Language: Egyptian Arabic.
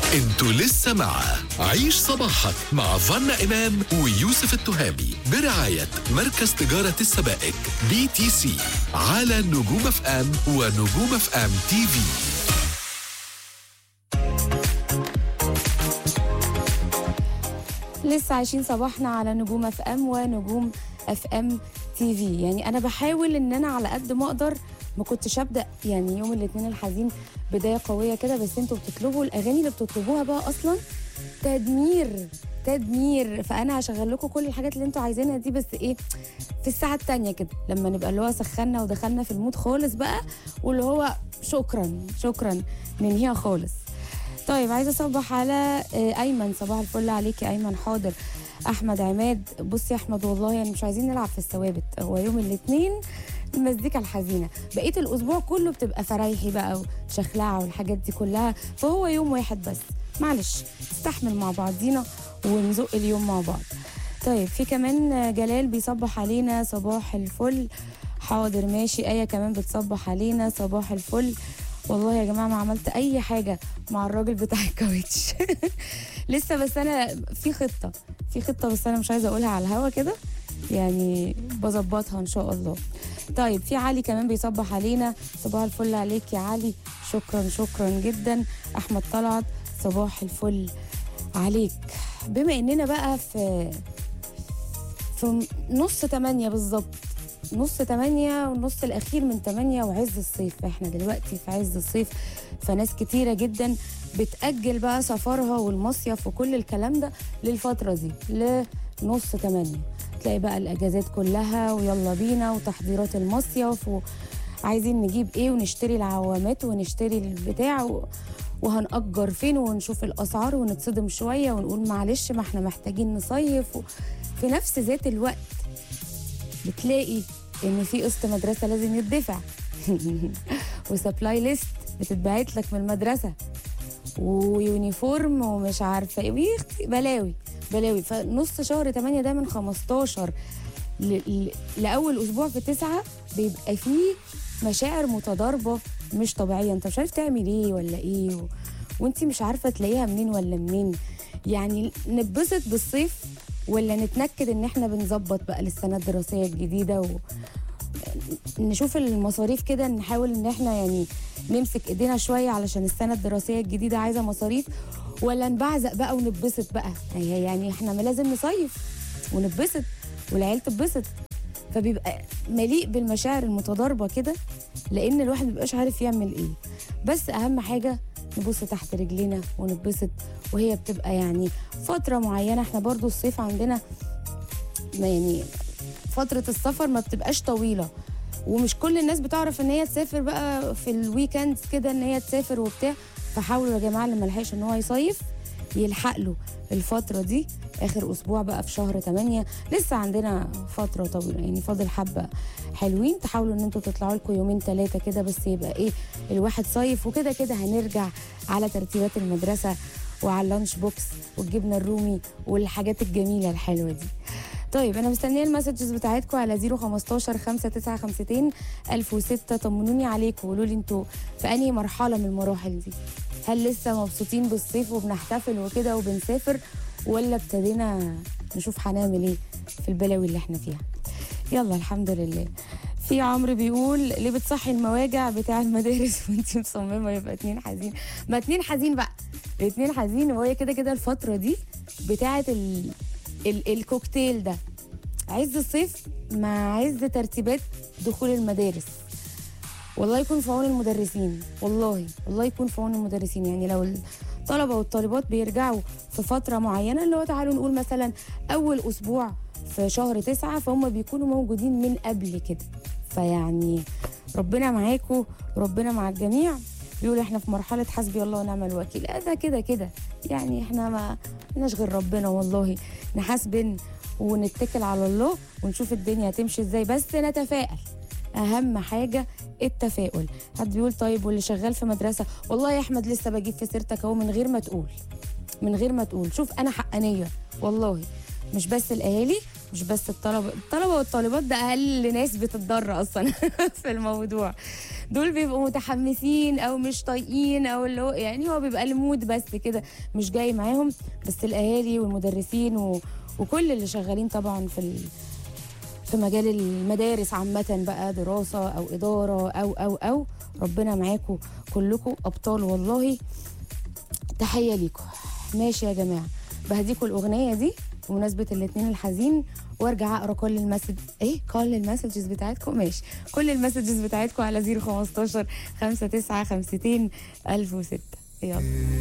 انتوا لسه مع عيش صباحك مع فنا إمام ويوسف التهامي برعاية مركز تجارة السبائك بي تي سي على نجوم اف ام ونجوم اف ام تي في لسه عايشين صباحنا على نجوم اف ام ونجوم اف ام تي في يعني انا بحاول ان انا على قد ما اقدر ما كنتش ابدا يعني يوم الاثنين الحزين بدايه قويه كده بس انتوا بتطلبوا الاغاني اللي بتطلبوها بقى اصلا تدمير تدمير فانا هشغل لكم كل الحاجات اللي انتوا عايزينها دي بس ايه في الساعه التانية كده لما نبقى اللي هو سخنا ودخلنا في المود خالص بقى واللي هو شكرا شكرا ننهيها خالص طيب عايزه اصبح على آه، ايمن صباح الفل عليك يا ايمن حاضر احمد عماد بص يا احمد والله يعني مش عايزين نلعب في الثوابت هو يوم الاثنين المزيكا الحزينه بقيه الاسبوع كله بتبقى فرايحي بقى وشخلعه والحاجات دي كلها فهو يوم واحد بس معلش نستحمل مع بعضينا ونزق اليوم مع بعض طيب في كمان جلال بيصبح علينا صباح الفل حاضر ماشي ايه كمان بتصبح علينا صباح الفل والله يا جماعه ما عملت اي حاجه مع الراجل بتاع الكاوتش لسه بس انا في خطه في خطه بس انا مش عايزه اقولها على الهوا كده يعني بظبطها ان شاء الله طيب في علي كمان بيصبح علينا صباح الفل عليك يا علي شكرا شكرا جدا احمد طلعت صباح الفل عليك بما اننا بقى في في نص تمانية بالظبط نص تمانية والنص الأخير من تمانية وعز الصيف احنا دلوقتي في عز الصيف فناس كتيرة جدا بتأجل بقى سفرها والمصيف وكل الكلام ده للفترة دي لنص تمانية تلاقي بقى الأجازات كلها ويلا بينا وتحضيرات المصيف وعايزين نجيب ايه ونشتري العوامات ونشتري البتاع و... وهنأجر فين ونشوف الأسعار ونتصدم شوية ونقول معلش ما احنا محتاجين نصيف و... في نفس ذات الوقت بتلاقي ان في قسط مدرسه لازم يدفع وسبلاي ليست بتتبعت لك من المدرسه ويونيفورم ومش عارفه ايه ويخ- بلاوي بلاوي فنص شهر 8 ده من 15 ل... ل... لاول اسبوع في تسعة بيبقى فيه مشاعر متضاربه مش طبيعيه انت مش عارف تعمل ايه ولا ايه و... وانت مش عارفه تلاقيها منين ولا منين يعني نتبسط بالصيف ولا نتنكد ان احنا بنظبط بقى للسنه الدراسيه الجديده و... نشوف المصاريف كده نحاول ان احنا يعني نمسك ايدينا شويه علشان السنه الدراسيه الجديده عايزه مصاريف ولا نبعزق بقى ونتبسط بقى هي يعني احنا ما لازم نصيف ونتبسط والعيال تتبسط فبيبقى مليء بالمشاعر المتضاربه كده لان الواحد مبيبقاش عارف يعمل ايه بس اهم حاجه نبص تحت رجلينا ونتبسط وهي بتبقى يعني فتره معينه احنا برضو الصيف عندنا ما يعني فتره السفر ما بتبقاش طويله ومش كل الناس بتعرف ان هي تسافر بقى في الويكندز كده ان هي تسافر وبتاع فحاولوا يا جماعه اللي ملحقش ان هو يصيف يلحق له الفتره دي اخر اسبوع بقى في شهر 8 لسه عندنا فتره طويله يعني فاضل حبه حلوين تحاولوا ان انتوا تطلعوا لكم يومين ثلاثه كده بس يبقى ايه الواحد صيف وكده كده هنرجع على ترتيبات المدرسه وعلى اللانش بوكس والجبنه الرومي والحاجات الجميله الحلوه دي طيب انا مستنيه المسجز بتاعتكم على 015 5952 1006 طمنوني عليكم وقولوا لي انتوا في انهي مرحله من المراحل دي هل لسه مبسوطين بالصيف وبنحتفل وكده وبنسافر ولا ابتدينا نشوف هنعمل ايه في البلاوي اللي احنا فيها يلا الحمد لله في عمرو بيقول ليه بتصحي المواجع بتاع المدارس وانت مصممه يبقى اتنين حزين ما اتنين حزين بقى اتنين حزين وهي كده كده الفتره دي بتاعه ال... ال... الكوكتيل ده عز الصيف مع عز ترتيبات دخول المدارس والله يكون في عون المدرسين والله والله يكون في عون المدرسين يعني لو الطلبه والطالبات بيرجعوا في فتره معينه اللي هو تعالوا نقول مثلا اول اسبوع في شهر تسعة فهم بيكونوا موجودين من قبل كده فيعني ربنا معاكم وربنا مع الجميع بيقول احنا في مرحله حسبي الله ونعم الوكيل لا ده كده كده يعني احنا ما لناش غير ربنا والله نحاسبن ونتكل على الله ونشوف الدنيا هتمشي ازاي بس نتفائل اهم حاجه التفاؤل حد بيقول طيب واللي شغال في مدرسه والله يا احمد لسه بجيب في سيرتك اهو من غير ما تقول من غير ما تقول شوف انا حقانيه والله مش بس الاهالي مش بس الطلبه الطلبه والطالبات ده اقل ناس بتتضر اصلا في الموضوع دول بيبقوا متحمسين او مش طايقين او اللي هو يعني هو بيبقى المود بس كده مش جاي معاهم بس الاهالي والمدرسين و... وكل اللي شغالين طبعا في ال... في مجال المدارس عامة بقى دراسة أو إدارة أو أو أو ربنا معاكم كلكم أبطال والله تحية ليكم ماشي يا جماعة بهديكم الأغنية دي بمناسبة الاتنين الحزين وارجع اقرا كل المسج ايه كل المسجز بتاعتكم ماشي كل المسجز بتاعتكم على 015 59 52 1006 يلا